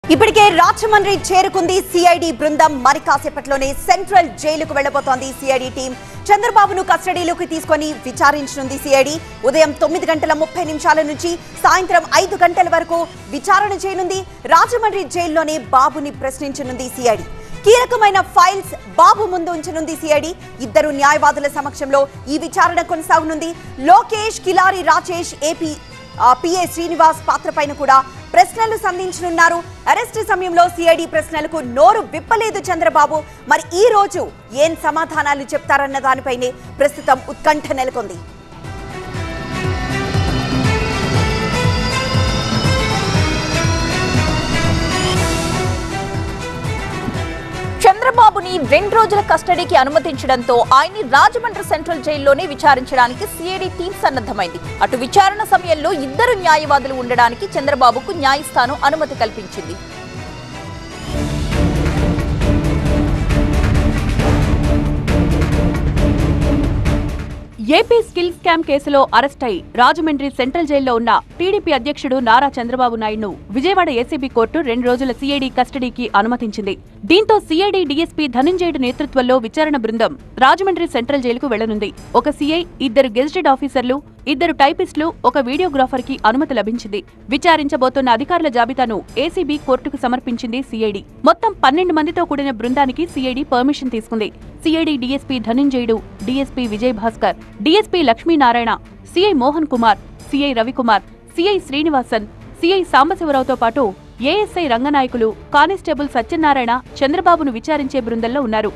ఇప్పటికే రాజమండ్రి చేరుకుంది సిఐడి బృందం మరి కాసేపట్లోనే సెంట్రల్ జైలుకు వెళ్లబోతోంది సిఐడి టీం చంద్రబాబును కస్టడీలోకి తీసుకొని విచారించనుంది సిఐడి ఉదయం తొమ్మిది గంటల ముప్పై నిమిషాల నుంచి సాయంత్రం ఐదు గంటల వరకు విచారణ చేయనుంది రాజమండ్రి జైల్లోనే బాబుని ప్రశ్నించనుంది సిఐడి కీలకమైన ఫైల్స్ బాబు ముందు ఉంచనుంది సిఐడి ఇద్దరు న్యాయవాదుల సమక్షంలో ఈ విచారణ కొనసాగనుంది లోకేష్ కిలారి రాజేష్ ఏపీ ఆ, పిఏ శ్రీనివాస్ పాత్ర పైన కూడా ప్రశ్నలు సంధించనున్నారు అరెస్ట్ సమయంలో సిఐడి ప్రశ్నలకు నోరు విప్పలేదు చంద్రబాబు మరి ఈ రోజు ఏం సమాధానాలు చెప్తారన్న దానిపైనే ప్రస్తుతం ఉత్కంఠ నెలకొంది చంద్రబాబుని రెండు రోజుల కస్టడీకి అనుమతించడంతో ఆయన్ని రాజమండ్రి సెంట్రల్ జైల్లోనే విచారించడానికి సిఐడి టీం సన్నద్ధమైంది అటు విచారణ సమయంలో ఇద్దరు న్యాయవాదులు ఉండడానికి చంద్రబాబుకు న్యాయస్థానం అనుమతి కల్పించింది ఏపీ స్కిల్ స్కామ్ కేసులో అరెస్ట్ అయి రాజమండ్రి సెంట్రల్ జైల్లో ఉన్న టీడీపీ అధ్యక్షుడు నారా చంద్రబాబు నాయుడును విజయవాడ ఏసీబీ కోర్టు రెండు రోజుల సీఐడీ కస్టడీకి అనుమతించింది దీంతో సీఐడీ డీఎస్పీ ధనంజయుడు నేతృత్వంలో విచారణ బృందం రాజమండ్రి సెంట్రల్ జైలుకు వెళ్లనుంది ఒక సీఐ ఇద్దరు గెజిటెడ్ ఆఫీసర్లు ఇద్దరు టైపిస్టులు ఒక వీడియోగ్రాఫర్ కి అనుమతి లభించింది విచారించబోతున్న అధికారుల జాబితాను ఏసీబీ కోర్టుకు సమర్పించింది సీఐడీ మొత్తం పన్నెండు మందితో కూడిన బృందానికి సీఐడీ పర్మిషన్ తీసుకుంది CID DSP Dhananjayudu DSP Vijay Bhaskar DSP Lakshminarayana CI Mohan Kumar CI Ravikumar CI Srinivasan CI సాంబశివరావుతో పాటు ఏఎస్ఐ రంగనాయకులు కానిస్టేబుల్ సత్యనారాయణ చంద్రబాబును విచారించే బృందంలో ఉన్నారు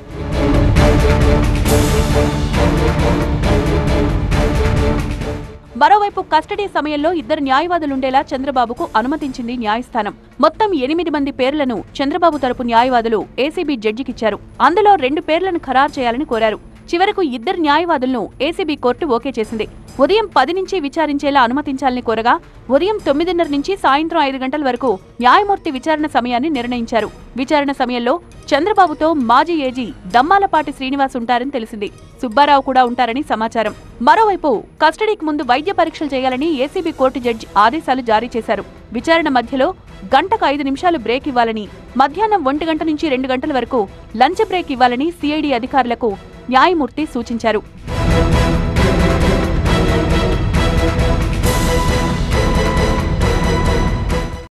మరోవైపు కస్టడీ సమయంలో ఇద్దరు న్యాయవాదులుండేలా చంద్రబాబుకు అనుమతించింది న్యాయస్థానం మొత్తం ఎనిమిది మంది పేర్లను చంద్రబాబు తరపు న్యాయవాదులు ఏసీబీ జడ్జికిచ్చారు అందులో రెండు పేర్లను ఖరారు చేయాలని కోరారు చివరకు ఇద్దరు న్యాయవాదులను ఏసీబీ కోర్టు ఓకే చేసింది ఉదయం పది నుంచి విచారించేలా అనుమతించాలని కోరగా ఉదయం తొమ్మిదిన్నర నుంచి సాయంత్రం ఐదు గంటల వరకు న్యాయమూర్తి విచారణ సమయాన్ని నిర్ణయించారు విచారణ సమయంలో చంద్రబాబుతో మాజీ ఏజీ దమ్మాలపాటి శ్రీనివాస్ ఉంటారని తెలిసింది సుబ్బారావు కూడా ఉంటారని సమాచారం మరోవైపు కస్టడీకి ముందు వైద్య పరీక్షలు చేయాలని ఏసీబీ కోర్టు జడ్జి ఆదేశాలు జారీ చేశారు విచారణ మధ్యలో గంటకు ఐదు నిమిషాలు బ్రేక్ ఇవ్వాలని మధ్యాహ్నం ఒంటి గంట నుంచి రెండు గంటల వరకు లంచ్ బ్రేక్ ఇవ్వాలని సిఐడి అధికారులకు న్యాయమూర్తి సూచించారు